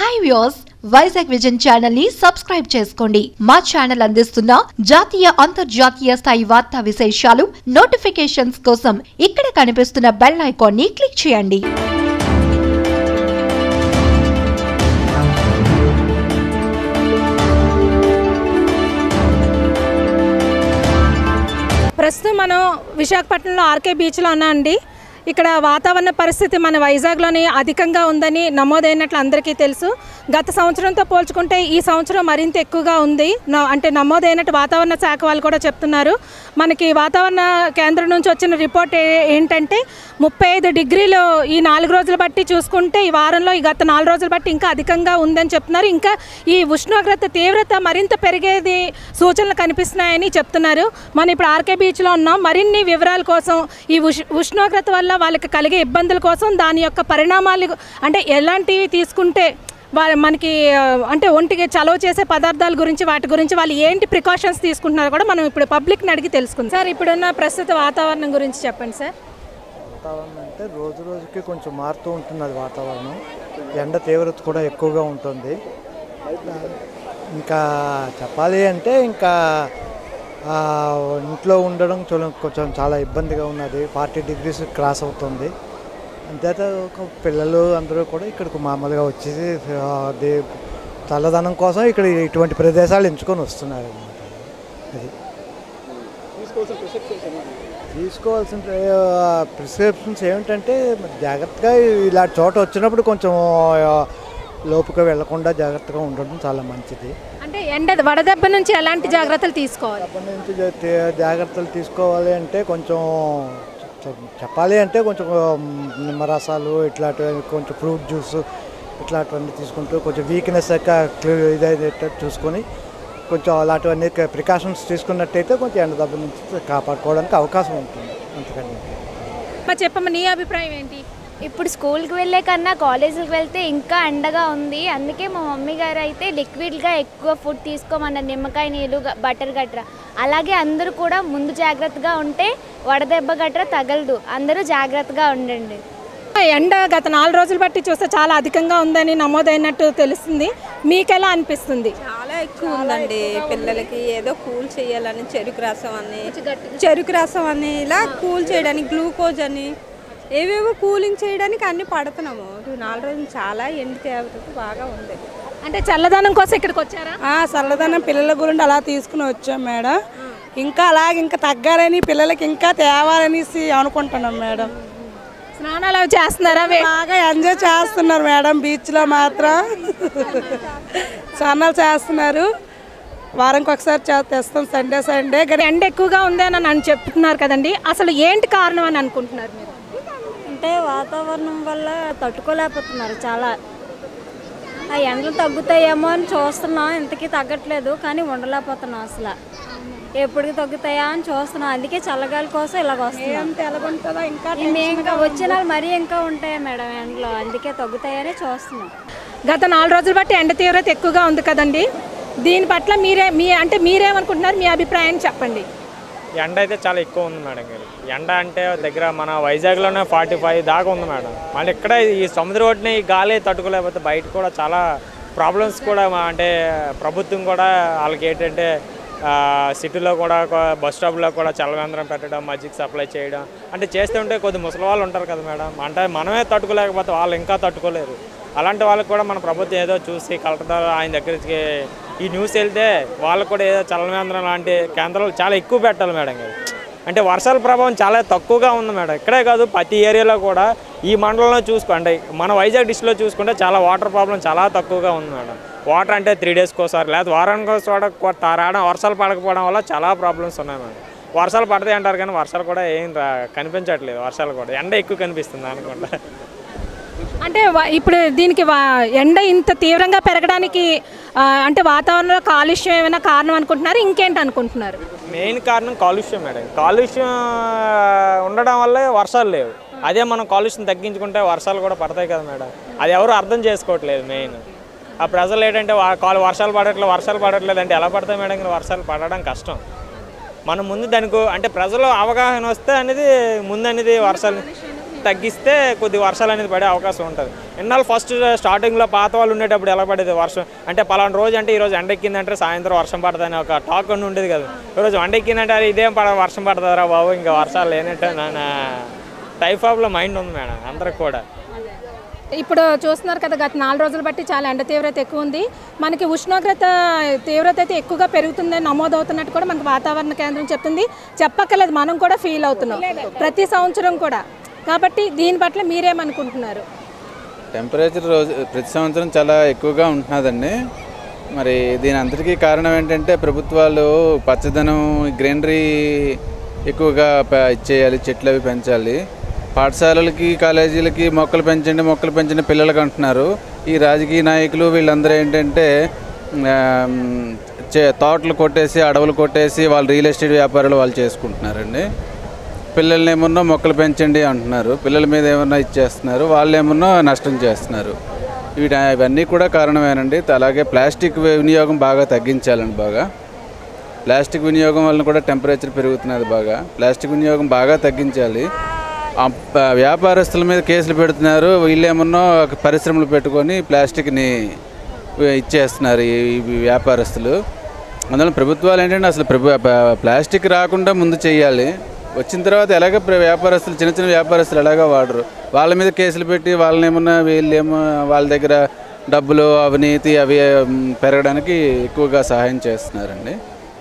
Hi views Vizag vision channel ని subscribe చేసుకోండి మా ఛానల్ అందిస్తున్న జాతీయ అంతర్జాతీయ స్థాయి వార్తా విశేషాలు నోటిఫికేషన్స్ కోసం ఇక్కడ కనిపిస్తున్న బెల్ ఐకాన్ ని క్లిక్ చేయండి ప్రస్తుతం మనం విశాఖపట్నంలో ఆర్కే బీచ్లో ఉన్నాం అండి ఇక్కడ వాతావరణ పరిస్థితి మన వైజాగ్లోని అధికంగా ఉందని నమోదైనట్లు అందరికీ తెలుసు గత సంవత్సరంతో పోల్చుకుంటే ఈ సంవత్సరం మరింత ఎక్కువగా ఉంది నా- అంటే నమోదైనట్టు వాతావరణ శాఖ వాళ్ళు కూడా చెప్తున్నారు మనకి వాతావరణ కేంద్రం నుంచి వచ్చిన రిపోర్ట్ ఏ- ఏంటంటే ముప్పై ఐదు డిగ్రీలు ఈ నాలుగు రోజులు బట్టి చూసుకుంటే ఈ వారంలో ఈ గత నాలుగు రోజులు బట్టి ఇంకా అధికంగా ఉందని చెప్తున్నారు ఇంకా ఈ ఉష్ణోగ్రత తీవ్రత మరింత పెరిగేది సూచనలు కనిపిస్తున్నాయని చెప్తున్నారు మనం ఇప్పుడు ఆర్కే బీచ్లో ఉన్నాం మరిన్ని వివరాల కోసం ఈ ఉష్ ఉష్ణోగ్రత వల్ల వాళ్ళకి కలిగే ఇబ్బందుల కోసం దాని యొక్క పరిణామాలు అంటే ఎలాంటివి తీసుకుంటే వాళ్ళ మనకి ఆ, అంటే ఒంటికి చలవ చేసే పదార్థాల గురించి వాటి గురించి వాళ్ళు ఏంటి ప్రికాషన్స్ తీసుకుంటున్నారో కూడా మనం ఇప్పుడు పబ్లిక్ని అడిగి తెలుసుకుందాం సార్ ఇప్పుడున్న ప్రస్తుత వాతావరణం గురించి చెప్పండి సార్ వాతావరణం అంటే రోజు రోజుకి కొంచెం మారుతూ ఉంటుంది అది వాతావరణం ఎండ తీవ్రత కూడా ఎక్కువగా ఉంటుంది ఇంకా చెప్పాలి అంటే ఇంకా ఆ, ఇంట్లో ఉండడం చూ- కొంచెం చాలా ఇబ్బందిగా ఉన్నది ఫార్టీ డిగ్రీస్ క్రాస్ అవుతుంది అంతేత ఒక పిల్లలు అందరూ కూడా ఇక్కడికి మామూలుగా వచ్చేసి ఆ, అది చల్లదనం కోసం ఇక్కడ ఇటువంటి ప్రదేశాలు ఎంచుకొని వస్తున్నారు అన్నమాట అది తీసుకోవాల్సిన ప్రిస్క్రిప్షన్స్ ఏమిటంటే మరి జాగ్రత్తగా ఇలాంటి చోట వచ్చినప్పుడు కొంచెం ఆ, లోపుగా వెళ్లకుండా జాగ్రత్తగా ఉండడం చాలా మంచిది అంటే ఎండ వడదెబ్బ నుంచి ఎలాంటి జాగ్రత్తలు తీసుకోవాలి అప్పటి నుంచి జా- తే- జాగ్రత్తలు తీసుకోవాలి అంటే కొంచెం చె- చెప్పాలి అంటే కొంచెం మ్, నిమ్మరసాలు ఇట్లాంటివి కొంచెం ఫ్రూట్ జ్యూస్ ఇట్లాంటివన్నీ తీసుకుంటూ కొంచెం వీక్నెస్ యొక్క ఇదైతే చూసుకొని కొంచెం అలాంటివన్నీ ప్రికాషన్స్ తీసుకున్నట్టయితే కొంచెం ఎండ దెబ్బ నుంచి కాపాడుకోవడానికి అవకాశం ఉంటుంది అంతకని మరి చెప్పమ్మ నీ అభిప్రాయం ఏంటి ఇప్పుడు స్కూల్కి వెళ్ళే కన్నా కాలేజీకి వెళ్తే ఇంకా ఎండగా ఉంది అందుకే మా మమ్మీ గారు అయితే లిక్విడ్గా ఎక్కువ ఫుడ్ తీసుకోమన్నారు నిమ్మకాయ నీళ్ళు గ- బటర్ గట్రా అలాగే అందరూ కూడా ముందు జాగ్రత్తగా ఉంటే వడదెబ్బ గట్రా తగలదు అందరూ జాగ్రత్తగా ఉండండి ఎండ గత నాలుగు రోజులు బట్టి చూస్తే చాలా అధికంగా ఉందని నమోదైనట్టు తెలుస్తుంది మీకు ఎలా అనిపిస్తుంది చాలా ఎక్కువ ఉందండి పిల్లలకి ఏదో కూల్ చేయాలని చెరుకు రసం అని చెరుకు రసం అని ఇలా కూల్ చేయడానికి గ్లూకోజ్ అని ఏవేవో కూలింగ్ చేయడానికి అన్ని పడుతున్నాము ఈ నాలుగు రోజులు చాలా ఎండి తేవత బాగా ఉంది అంటే చల్లదనం కోసం ఇక్కడికి వచ్చారా ఆ చల్లదనం పిల్లల గురించి అలా తీసుకుని వచ్చాం మేడం ఇంకా అలాగే ఇంకా తగ్గాలని పిల్లలకి ఇంకా తేవాలనేసి అనుకుంటున్నాం మేడం స్నానాలు అవి చేస్తున్నారా వే- బాగా ఎంజాయ్ చేస్తున్నారు మేడం బీచ్లో మాత్రం స్నానాలు చేస్తున్నారు వారానికి ఒకసారి చే- తెస్తాం సండే సండే ఇక్కడ ఎండ ఎక్కువగా ఉంది అని అని చెప్తున్నారు కదండి అసలు ఏంటి కారణం అని అనుకుంటున్నారు మీరు అంటే వాతావరణం వల్ల తట్టుకోలేకపోతున్నారు చాలా ఆ ఎండలు తగ్గుతాయేమో అని చూస్తున్నాం ఇంతకీ తగ్గట్లేదు కానీ ఉండలేకపోతున్నాం అసలు ఎప్పటికి తగ్గుతాయా అని చూస్తున్నాం అందుకే చల్లగాలి కోసం ఇలాగ వస్తున్నాం ఎలాగుంటుందో ఇంకా ఇన్ని ఇంకా వచ్చే నెల మరీ ఇంకా ఉంటాయా మేడం ఎండలో అందుకే తగ్గుతాయని చూస్తున్నాం గత నాలుగు రోజులు బట్టి ఎండ తీవ్రత ఎక్కువగా ఉంది కదండి దీని పట్ల మీరే మీ అంటే మీరేమనుకుంటున్నారు మీ అభిప్రాయాన్ని చెప్పండి ఎండ అయితే చాలా ఎక్కువ ఉంది మేడం గారు ఎండ అంటే దగ్గర మన వైజాగ్లోనే ఫార్టీ ఫైవ్ దాకా ఉంది మేడం మళ్ళీ ఇక్కడ ఈ సముద్ర ఒడ్డున ఈ గాలి తట్టుకోలేకపోతే బయట కూడా చాలా ప్రాబ్లమ్స్ కూడా మా- అంటే ప్రభుత్వం కూడా వాళ్ళకి ఏంటంటే ఆ, సిటీలో కూడా ఒక బస్ స్టాప్లో కూడా చల్లవేంద్రం పెట్టడం మజ్జిగ సప్లై చేయడం అంటే చేస్తుంటే కొద్ది ముసలి వాళ్ళు ఉంటారు కదా మేడం అంటే మనమే తట్టుకోలేకపోతే వాళ్ళు ఇంకా తట్టుకోలేరు అలాంటి వాళ్ళకి కూడా మన ప్రభుత్వం ఏదో చూసి కలెక్టర్ ఆయన దగ్గరికి ఈ న్యూస్ వెళ్తే వాళ్ళకు కూడా ఏదో చలవేంద్రం లాంటి కేంద్రాలు చాలా ఎక్కువ పెట్టాలి మేడం గారు అంటే వర్షాల ప్రభావం చాలా తక్కువగా ఉంది మేడం ఇక్కడే కాదు ప్రతి ఏరియాలో కూడా ఈ మండలంలో చూసుకోండి మన వైజాగ్ డిస్ట్రిక్ట్లో చూసుకుంటే చాలా వాటర్ ప్రాబ్లం చాలా తక్కువగా ఉంది మేడం వాటర్ అంటే త్రీ డేస్కి ఒకసారి లేదా వారానికి ఒకసారి రావడం వర్షాలు పడకపోవడం వల్ల చాలా ప్రాబ్లమ్స్ ఉన్నాయి మేడం వర్షాలు పడతాయి అంటారు కానీ వర్షాలు కూడా ఏం రా కనిపించట్లేదు వర్షాలు కూడా ఎండ ఎక్కువ కనిపిస్తుంది అనుకుంటా అంటే వా- ఇప్పుడు దీనికి వా- ఎండ ఇంత తీవ్రంగా పెరగడానికి ఆ, అంటే వాతావరణంలో కాలుష్యం ఏమైనా కారణం అనుకుంటున్నారు ఇంకేంటి అనుకుంటున్నారు మెయిన్ కారణం కాలుష్యం మేడం కాలుష్యం ఆ, ఉండడం వల్లే వర్షాలు లేవు అదే మనం కాలుష్యం తగ్గించుకుంటే వర్షాలు కూడా పడతాయి కదా మేడం అది ఎవరు అర్థం చేసుకోవట్లేదు మెయిన్ ఆ ప్రజలు ఏంటంటే వా- కాలు వర్షాలు పడట్లేదు వర్షాలు పడట్లేదు అంటే ఎలా పడతాయి మేడం ఇంకా వర్షాలు పడడం కష్టం మనం ముందు దానికి అంటే ప్రజలు అవగాహన వస్తే అనేది ముందు అనేది వర్షాలు తగ్గిస్తే కొద్ది వర్షాలు అనేది పడే అవకాశం ఉంటుంది ఇన్నాళ్ళు ఫస్ట్ స్టార్టింగ్లో పాత వాళ్ళు ఉండేటప్పుడు ఎలా పడేది వర్షం అంటే పలానా రోజు అంటే ఈరోజు ఎండ ఎక్కిందంటే సాయంత్రం వర్షం పడుతుందని ఒక టాక్ అని ఉండేది కదా ఈరోజు ఎండ ఎక్కిందంటే అరే ఇదేం పడ వర్షం పడుతుందిరా బాబు ఇంకా వర్షాలు లేనట్టే నా టైప్ ఆఫ్లో మైండ్ ఉంది మేడం అందరికి కూడా ఇప్పుడు చూస్తున్నారు కదా గత నాలుగు రోజులు బట్టి చాలా ఎండ తీవ్రత ఎక్కువ ఉంది మనకి ఉష్ణోగ్రత తీవ్రత అయితే ఎక్కువగా పెరుగుతుందని నమోదవుతున్నట్టు కూడా మనకి వాతావరణ కేంద్రం చెప్తుంది చెప్పక్కర్లేదు మనం కూడా ఫీల్ అవుతున్నాం ప్రతి సంవత్సరం కూడా కాబట్టి దీని పట్ల మీరేమనుకుంటున్నారు టెంపరేచర్ రోజు ప్రతి సంవత్సరం చాలా ఎక్కువగా ఉంటున్నదండి మరి దీని అంతటికీ కారణం ఏంటంటే ప్రభుత్వాలు పచ్చదనం గ్రీనరీ ఎక్కువగా ప- ఇచ్చేయాలి చెట్లు అవి పెంచాలి పాఠశాలలకి కాలేజీలకి మొక్కలు పెంచండి మొక్కలు పెంచండి పిల్లలకి అంటున్నారు ఈ రాజకీయ నాయకులు వీళ్ళందరూ ఏంటంటే ఆమ్, చే- తోటలు కొట్టేసి అడవులు కొట్టేసి వాళ్ళు రియల్ ఎస్టేట్ వ్యాపారాలు వాళ్ళు చేసుకుంటున్నారండి పిల్లల్ని ఏమన్నా మొక్కలు పెంచండి అంటున్నారు పిల్లల మీద ఏమన్నా ఇచ్చేస్తున్నారు వాళ్ళు ఏమన్నా నష్టం చేస్తున్నారు వీటి ఇవన్నీ కూడా కారణమేనండి అలాగే ప్లాస్టిక్ వినియోగం బాగా తగ్గించాలండి బాగా ప్లాస్టిక్ వినియోగం వలన కూడా టెంపరేచర్ పెరుగుతున్నది బాగా ప్లాస్టిక్ వినియోగం బాగా తగ్గించాలి ఆ ప- వ్యాపారస్తుల మీద కేసులు పెడుతున్నారు వీళ్ళేమన్నా పరిశ్రమలు పెట్టుకొని ప్లాస్టిక్ని ఇచ్చేస్తున్నారు ఈ ఈ వ్యాపారస్తులు అందువల్ల ప్రభుత్వాలు ఏంటంటే అసలు ప్రభు ప- ప్లాస్టిక్ రాకుండా ముందు చేయాలి వచ్చిన తర్వాత ఎలాగ ప్ర- వ్యాపారస్తులు చిన్న చిన్న వ్యాపారస్తులు ఎలాగ వాడరు వాళ్ళ మీద కేసులు పెట్టి వాళ్ళని ఏమన్నా వీళ్ళేమో వాళ్ళ దగ్గర డబ్బులు అవినీతి అవి మ్, పెరగడానికి ఎక్కువగా సహాయం చేస్తున్నారండి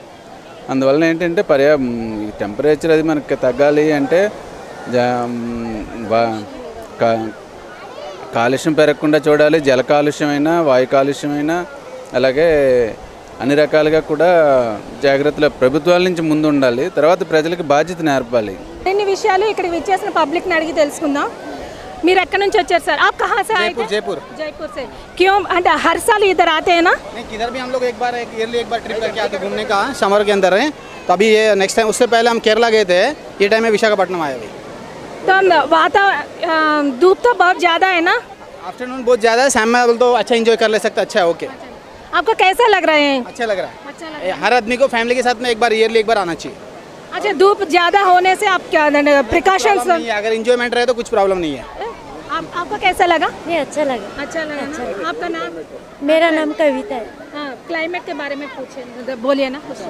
అందువలన ఏంటంటే పర్యా మ్, ఈ టెంపరేచర్ అది మనకి తగ్గాలి అంటే జా- మ్, వా- కా- కాలుష్యం పెరగకుండా చూడాలి జల కాలుష్యమైనా వాయు కాలుష్యమైనా అలాగే అన్ని రకాలుగా కూడా జాగ్రత్తలు ప్రభుత్వాల నుంచి ముందు ఉండాలి తర్వాత ప్రజలకు బాధ్యత నేర్పాలి ఇన్ని విషయాలు ఇక్కడ విచ్చేసిన పబ్లిక్ని అడిగి తెలుసుకుందాం మీరు ఎక్కడి నుంచి వచ్చారు సార్ आप कहाँ से आए थे जयपुर जयपुर से क्यों అంటే हर साल इधर आते हैं ना नहीं किधर भी हम लोग एक बार एक ईयरली एक बार ट्रिप करके आते घूमने का समर के अंदर है तो अभी ये नेक्स्ट टाइम उससे पहले हम केरला गए थे ये टाइम में विशाखापट्टनम आए अभी तो हम वातावरण धूप तो बहुत ज़्यादा है ना आफ्टरनून बहुत ज़्यादा है शाम में बोल तो अच्छा इंजॉय कर ले सकते अच्छा है ओके आपको कैसा लग रहा है अच्छा लग रहा है ये हर आदमी को फैमिली के साथ में एक बार ईयरली एक बार आना चाहिए अच्छा धूप ज़्यादा होने से आप क्या प्रिकॉशंस प्रॉब्लम नहीं है, अगर इंजॉयमेंट रहे तो कुछ प्रॉब्लम नहीं है आप आपको कैसा लगा नहीं अच्छा लगा अच्छा लगा ना? आपका नाम मेरा नाम कविता है हाँ क्लाइमेट के बारे में पूछे बोलिए ना कुछ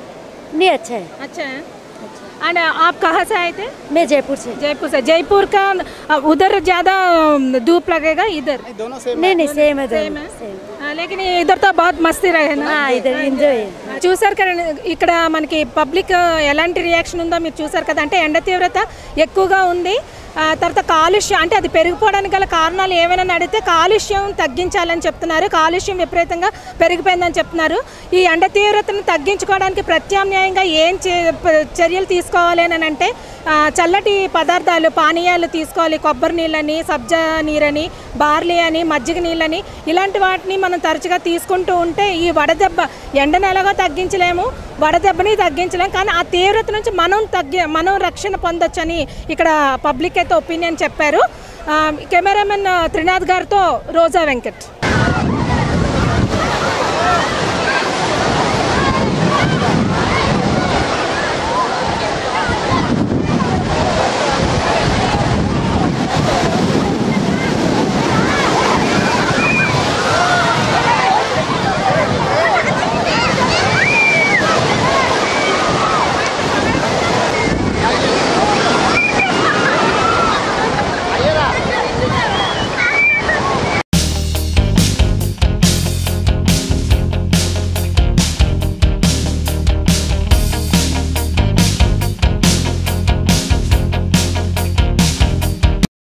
नहीं अच्छा है अच्छा है एंड आप कहाँ से आए थे मैं जयपुर से जयपुर से जयपुर का अ, उधर ज़्यादा अ, धूप लगेगा इधर दोनों सेम नहीं नहीं सेम है सेम दोनों है हाँ, लेकिन इधर तो बहुत मस्ती रहे ना हाँ इधर ఎంజాయ్ చూసారు కదా ఇక్కడ మనకి పబ్లిక్ ఎలాంటి రియాక్షన్ ఉందో మీరు చూసారు కదా అంటే ఎండ తీవ్రత ఎక్కువగా ఉంది ఆ, తర్వాత కాలుష్యం అంటే అది పెరిగిపోవడానికి గల కారణాలు ఏమైనా అడిగితే కాలుష్యం తగ్గించాలని చెప్తున్నారు కాలుష్యం విపరీతంగా పెరిగిపోయిందని చెప్తున్నారు ఈ ఎండ తీవ్రతను తగ్గించుకోవడానికి ప్రత్యామ్నాయంగా ఏం చే- ప- చర్యలు తీసుకోవాలి అని అంటే ఆ, చల్లటి పదార్థాలు పానీయాలు తీసుకోవాలి కొబ్బరి నీళ్ళని సబ్జా నీరని బార్లీ అని మజ్జిగ నీళ్ళని ఇలాంటి వాటిని మనం తరచుగా తీసుకుంటూ ఉంటే ఈ వడదెబ్బ ఎండను ఎలాగో తగ్గించలేము వడదెబ్బని తగ్గించలేము కానీ ఆ తీవ్రత నుంచి మనం తగ్గి మనం రక్షణ పొందొచ్చని ఇక్కడ పబ్లిక్ అయితే ఒపీనియన్ చెప్పారు ఆ, కెమెరామెన్ త్రినాథ్ గారితో రోజా వెంకట్